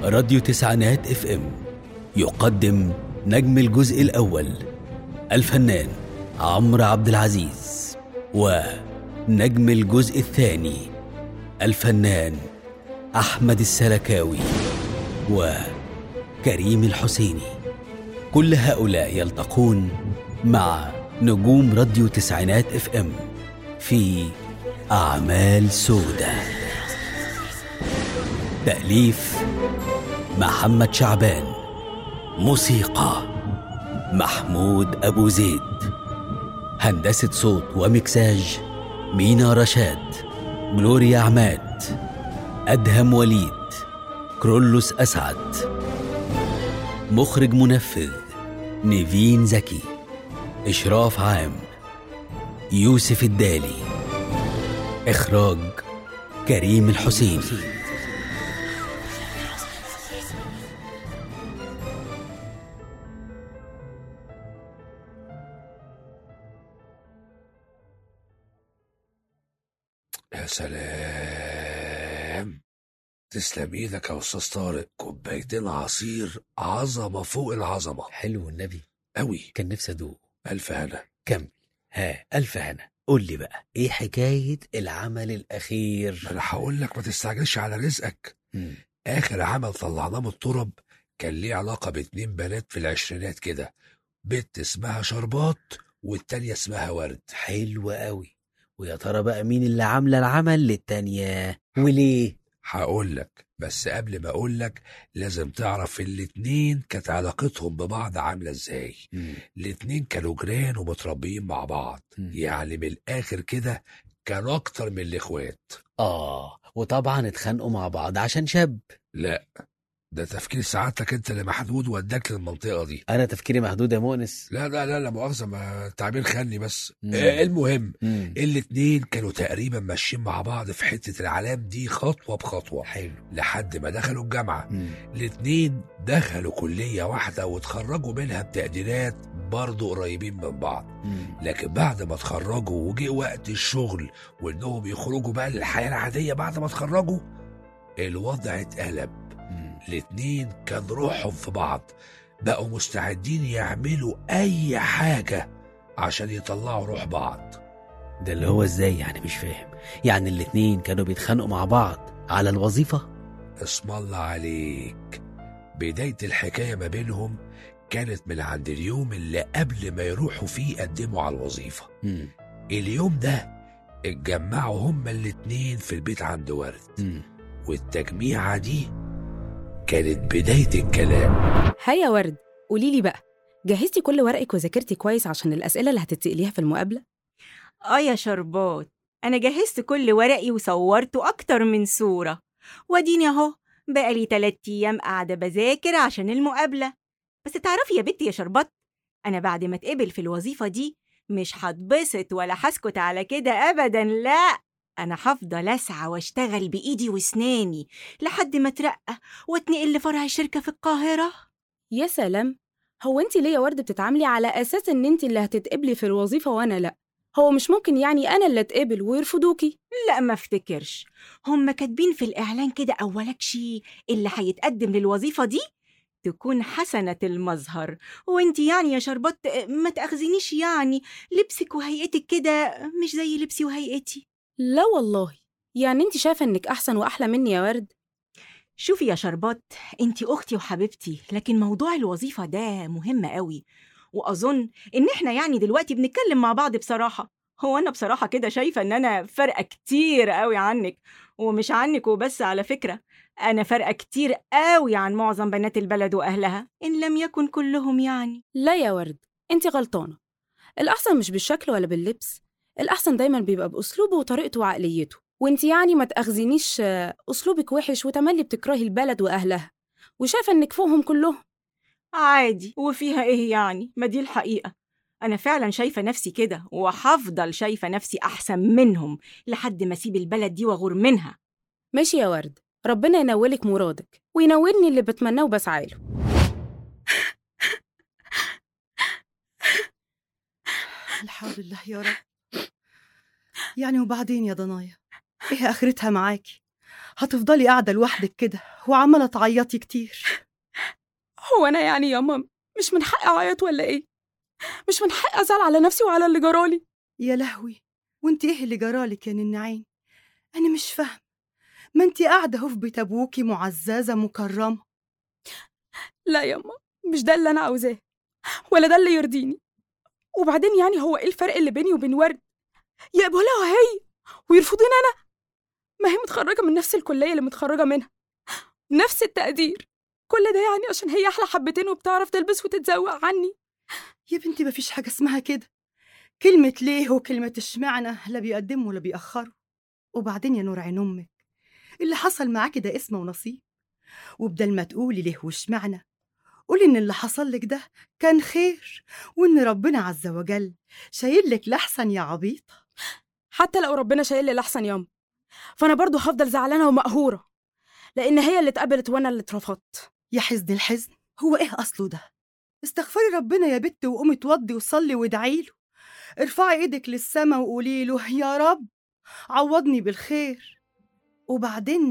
راديو تسعينات اف ام يقدم نجم الجزء الأول الفنان عمرو عبد العزيز ونجم الجزء الثاني الفنان أحمد السلكاوي وكريم الحسيني كل هؤلاء يلتقون مع نجوم راديو تسعينات اف ام في أعمال سودة تأليف محمد شعبان موسيقى محمود أبو زيد هندسة صوت ومكساج مينا رشاد جلوريا عماد أدهم وليد كرولوس أسعد مخرج منفذ نيفين زكي إشراف عام يوسف الدالي إخراج كريم الحسين يا سلام تسلم ايدك يا استاذ طارق كوبايتين عصير عظمه فوق العظمه حلو النبي قوي كان نفسي أدوق الف هنا كمل ها ألف هنا قول لي بقى إيه حكاية العمل الأخير انا هقول لك ما تستعجلش على رزقك مم. اخر عمل طلعناه من الترب كان ليه علاقه باتنين بنات في العشرينات كده بنت اسمها شربات والتانية اسمها ورد حلو قوي ويا ترى بقى مين اللي عاملة العمل للتانية وليه هقول لك بس قبل ما اقول لك لازم تعرف الاتنين كانت علاقتهم ببعض عامله ازاي مم. الاتنين كانوا جيران ومتربيين مع بعض مم. يعني من الاخر كده كانوا اكتر من الاخوات آه وطبعا اتخانقوا مع بعض عشان شاب لا ده تفكير سعادتك انت اللي محدود وداك للمنطقه دي أنا تفكيري محدود يا مؤنس لا لا لا لا مؤاخذه ما تعبير خلني بس مم. آه المهم مم. الاتنين كانوا تقريبا ماشيين مع بعض في حته العلام دي خطوه بخطوه حلو لحد ما دخلوا الجامعه مم. الاتنين دخلوا كليه واحده وتخرجوا منها بتقديرات برضه قريبين من بعض مم. لكن بعد ما اتخرجوا وجه وقت الشغل وانهم يخرجوا بقى للحياه العاديه بعد ما اتخرجوا الوضع اتقلب مم. الاتنين كان روحهم في بعض بقوا مستعدين يعملوا اي حاجه عشان يطلعوا روح بعض ده اللي هو ازاي يعني مش فاهم يعني الاتنين كانوا بيتخانقوا مع بعض على الوظيفة اسم الله عليك بدايه الحكايه ما بينهم كانت من عند اليوم اللي قبل ما يروحوا فيه يقدموا على الوظيفه مم. اليوم ده اتجمعوا هما الاتنين في البيت عند ورد مم. والتجميعة دي كانت بداية الكلام هيا يا ورد قولي لي بقى جهزتي كل ورقك وذاكرتي كويس عشان الأسئلة اللي هتتسأليها في المقابلة؟ آه يا شربات أنا جهزت كل ورقي وصورته أكتر من صورة واديني أهو بقالي تلات أيام قاعدة بذاكر عشان المقابلة بس تعرفي يا بنتي يا شربات أنا بعد ما اتقبل في الوظيفة دي مش هتبسط ولا هسكت على كده أبدا لا أنا هفضل أسعى وأشتغل بإيدي وأسناني لحد ما أترقى وأتنقل لفرع الشركة في القاهرة يا سلام هو انت ليه يا ورد بتتعاملي على أساس إن انت اللي هتتقبلي في الوظيفة وأنا لأ؟ هو مش ممكن يعني أنا اللي أتقبل ويرفضوكي؟ لا ما افتكرش هم كاتبين في الإعلان كده أولك شي اللي هيتقدم للوظيفة دي تكون حسنة المظهر وانت يعني يا شربات ما تأخذنيش يعني لبسك وهيئتك كده مش زي لبسي وهيئتي لا والله يعني انت شايفة إنك أحسن وأحلى مني يا ورد؟ شوفي يا شربات انت أختي وحبيبتي لكن موضوع الوظيفة ده مهم قوي وأظن إن إحنا يعني دلوقتي بنتكلم مع بعض بصراحة هو أنا بصراحة كده شايفة إن أنا فارقة كتير قوي عنك ومش عنك وبس على فكرة أنا فارقة كتير قوي عن معظم بنات البلد وأهلها إن لم يكن كلهم يعني لا يا ورد انت غلطانة الأحسن مش بالشكل ولا باللبس الأحسن دايما بيبقى بأسلوبه وطريقته وعقليته وانت يعني ما تأخذينيش آه، أسلوبك وحش وتملي بتكرهي البلد وأهلها وشايفة إنك فوقهم كلهم عادي وفيها إيه يعني ما دي الحقيقة أنا فعلا شايفة نفسي كده وهفضل شايفة نفسي أحسن منهم لحد ما أسيب البلد دي وأغور منها ماشي يا ورد ربنا ينولك مرادك وينولني اللي بتمناه وبسعى له الحمد لله يا رب يعني وبعدين يا ضنايا ايه اخرتها معاكي هتفضلي قاعدة لوحدك كده وعمالة تعيطي كتير هو انا يعني يا ماما مش من حقي اعيط ولا ايه مش من حقي ازعل على نفسي وعلى اللي جرالي يا لهوي وانت ايه اللي جرالك يا ننعين انا مش فاهم ما انت قاعدة اهو في بيت ابوكي معززة مكرمة لا يا ماما مش ده اللي انا عاوزاه ولا ده اللي يرضيني وبعدين يعني هو ايه الفرق اللي بيني وبين ورد يقبلها هي ويرفضوني انا ما هي متخرجه من نفس الكليه اللي متخرجه منها نفس التقدير كل ده يعني عشان هي احلى حبتين وبتعرف تلبس وتتزوق عني يا بنتي مفيش حاجة اسمها كده كلمة ليه وكلمة اشمعنى لا بيقدموا ولا بيأخروا وبعدين يا نور عين أمك اللي حصل معاكي ده اسمه ونصيب وبدل ما تقولي ليه واشمعنى قولي إن اللي حصل لك ده كان خير وإن ربنا عز وجل شايل لك لحسن يا عبيطة حتى لو ربنا شايل لي الاحسن ياما فانا برضو هفضل زعلانه ومقهوره لان هي اللي اتقبلت وانا اللي اترفضت يا حزن الحزن هو إيه أصله ده استغفري ربنا يا بت وقومي اتوضي وصلي وادعي له ارفعي ايدك للسما وقولي له يا رب عوضني بالخير وبعدين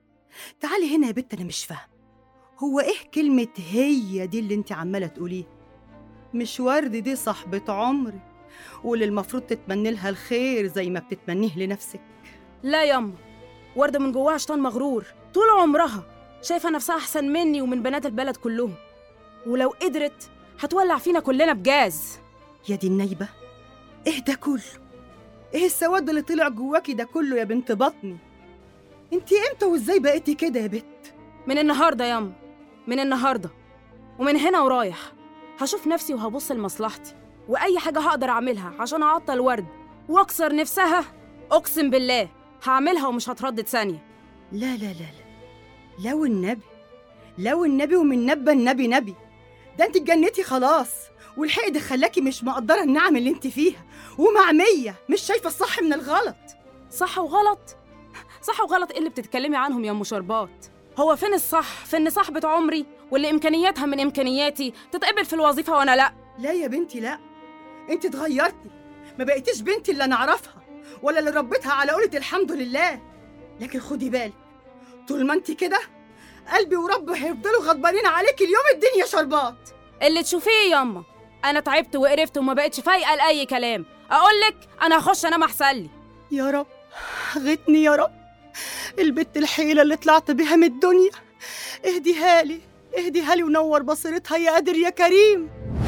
تعالي هنا يا بت انا مش فاهمه هو ايه كلمه هي دي اللي انت عماله تقوليها مش ورد دي صاحبه عمرك واللي المفروض تتمني لها الخير زي ما بتتمنيه لنفسك لا ياما وردة من جواها شيطان مغرور طول عمرها شايفة نفسها أحسن مني ومن بنات البلد كلهم ولو قدرت هتولع فينا كلنا بجاز يا دي النايبه ايه ده كله ايه السواد اللي طلع جواكي ده كله يا بنت بطني انت امتى وازاي بقيتي كده يا بت من النهاردة ياما من النهاردة ومن هنا ورايح هشوف نفسي وهبص لمصلحتي وأي حاجة هقدر أعملها عشان أعطل ورد وأكسر نفسها أقسم بالله هعملها ومش هتردد ثانية لا لا لا لا لو النبي لو النبي ومن نبى النبي نبي ده انت اتجنتي خلاص والحقد خلاكي مش مقدره النعم اللي انت فيها ومعميه مش شايفه الصح من الغلط صح وغلط صح وغلط ايه اللي بتتكلمي عنهم يا ام شربات هو فين الصح في ان صاحبة عمري واللي امكانياتها من امكانياتي تتقبل في الوظيفة وانا لا لا يا بنتي لا انت اتغيرتي ما بقيتيش بنتي اللي انا اعرفها ولا اللي ربيتها على قولة الحمد لله لكن خدي بالك طول ما انت كده قلبي وربي هيفضلوا غضبانين عليكي اليوم الدنيا شربات اللي تشوفيه ياما انا تعبت وقرفت وما بقتش فايقة لأي كلام اقولك انا هخش انام احسن لي يا رب غتني يا رب البت الحيلة اللي طلعت بيها من الدنيا اهديها لي اهديها لي ونور بصيرتها يا قادر يا كريم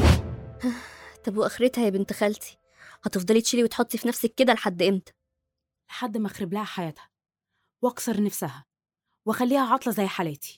طب واخرتها يا بنت خالتي هتفضلي تشيلي وتحطي في نفسك كده لحد امتى لحد ما اخرب لها حياتها واكسر نفسها واخليها عاطلة زي حالاتي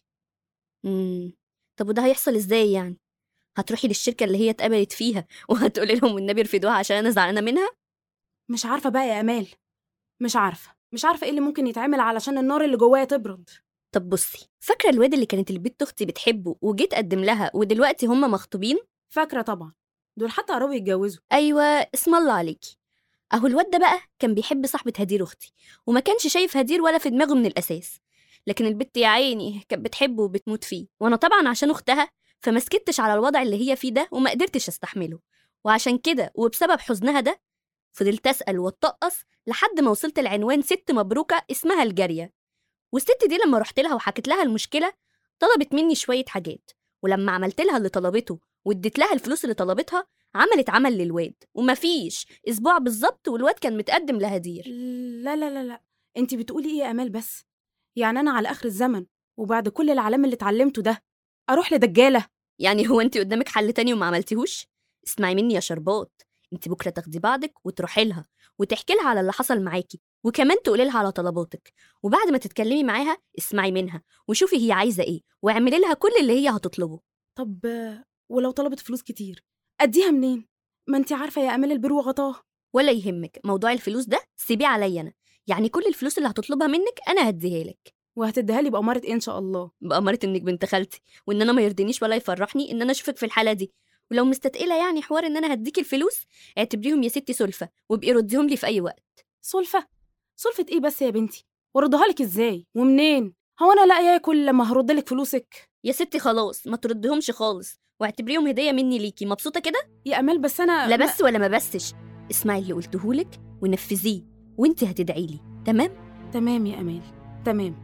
امم طب وده هيحصل ازاي يعني هتروحي للشركه اللي هي اتقبلت فيها وهتقولي لهم والنبي ارفدوها عشان انا زعلانه منها مش عارفة بقى يا امال مش عارفة مش عارفة ايه اللي ممكن يتعمل علشان النار اللي جوايا تبرد طب بصي فاكره الواد اللي كانت البت اختي بتحبه وجيت اقدم لها ودلوقتي هما مخطوبين فاكرة طبعا دول حتى قربوا يتجوزوا ايوه اسم الله عليكي اهو الواد ده بقى كان بيحب صاحبه هدير اختي وما كانش شايف هدير ولا في دماغه من الاساس لكن البت يا عيني كانت بتحبه وبتموت فيه وانا طبعا عشان اختها فما سكتش على الوضع اللي هي فيه ده وما قدرتش استحمله وعشان كده وبسبب حزنها ده فضلت اسال واتطقص لحد ما وصلت لعنوان ست مبروكه اسمها الجاريه والست دي لما رحت لها وحكيت لها المشكله طلبت مني شويه حاجات ولما عملت لها اللي طلبته واديت لها الفلوس اللي طلبتها عملت عمل للواد ومفيش اسبوع بالظبط والواد كان متقدم لهدير لا لا لا لا انت بتقولي ايه يا امال بس يعني انا على اخر الزمن وبعد كل العلام اللي اتعلمته ده اروح لدجاله يعني هو انت قدامك حل تاني وما عملتيهوش اسمعي مني يا شربات انت بكره تاخدي بعضك وتروحي لها وتحكي لها على اللي حصل معاكي وكمان تقولي لها على طلباتك وبعد ما تتكلمي معاها اسمعي منها وشوفي هي عايزه ايه واعملي لها كل اللي هي هتطلبه طب آه، ولو طلبت فلوس كتير اديها منين ما انت عارفه يا امال البر وغطاه ولا يهمك موضوع الفلوس ده سيبيه عليا انا يعني كل الفلوس اللي هتطلبها منك انا هديها لك وهتديها لي بأمارة ايه ان شاء الله بأمارة انك بنت خالتي وان انا ما يرضينيش ولا يفرحني ان انا اشوفك في الحاله دي ولو مستتقله يعني حوار ان انا هديك الفلوس اعتبريهم يا ستي سلفه وابقي رديهم لي في اي وقت سلفه سلفه ايه بس يا بنتي وردها لك ازاي ومنين هو انا لاقيه كل لما هرد لك فلوسك يا ستي خلاص ما ترديهمش خالص واعتبريهم هديه مني ليكي مبسوطه كده يا امال بس انا لا ما- بس ولا ما بسش اسمعي اللي قلتهولك ونفذيه وانت هتدعي لي تمام تمام يا امال تمام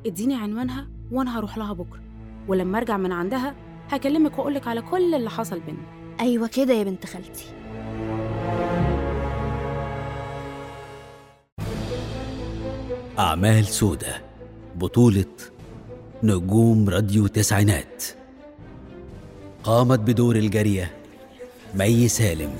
اديني عنوانها وانا هروح لها بكره ولما ارجع من عندها هكلمك واقولك على كل اللي حصل بينا أيوة كده يا بنت خالتي أعمال سودة بطولة نجوم راديو تسعينات قامت بدور الجارية مي سالم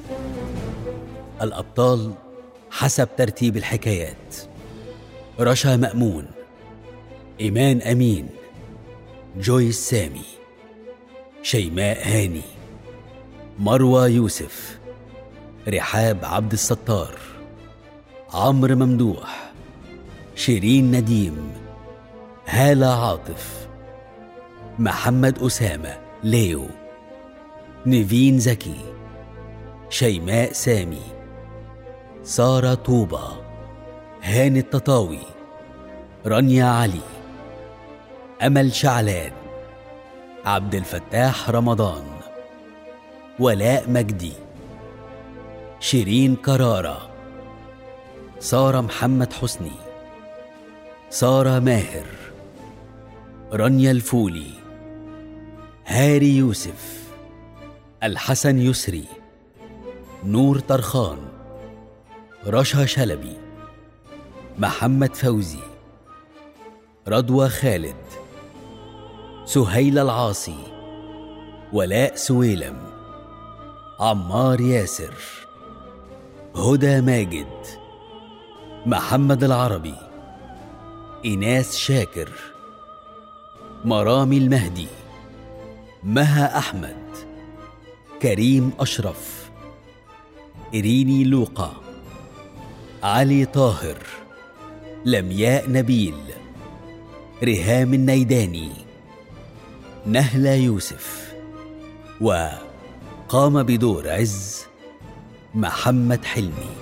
الأبطال حسب ترتيب الحكايات رشا مأمون إيمان أمين جويس سامي شيماء هاني مروى يوسف رحاب عبد الستار عمرو ممدوح شيرين نديم هالة عاطف محمد أسامة ليو نيفين زكي شيماء سامي سارة طوبة هاني التطاوي رانيا علي أمل شعلان عبد الفتاح رمضان ولاء مجدي شيرين كرارة سارة محمد حسني سارة ماهر رانيا الفولي هاري يوسف الحسن يسري نور طرخان رشا شلبي محمد فوزي رضوى خالد سهيل العاصي ولاء سويلم عمار ياسر هدى ماجد محمد العربي إناس شاكر مرامي المهدي مها أحمد كريم أشرف إريني لوقا علي طاهر لمياء نبيل ريهام النيداني نهلة يوسف وقام بدور عز محمد حلمي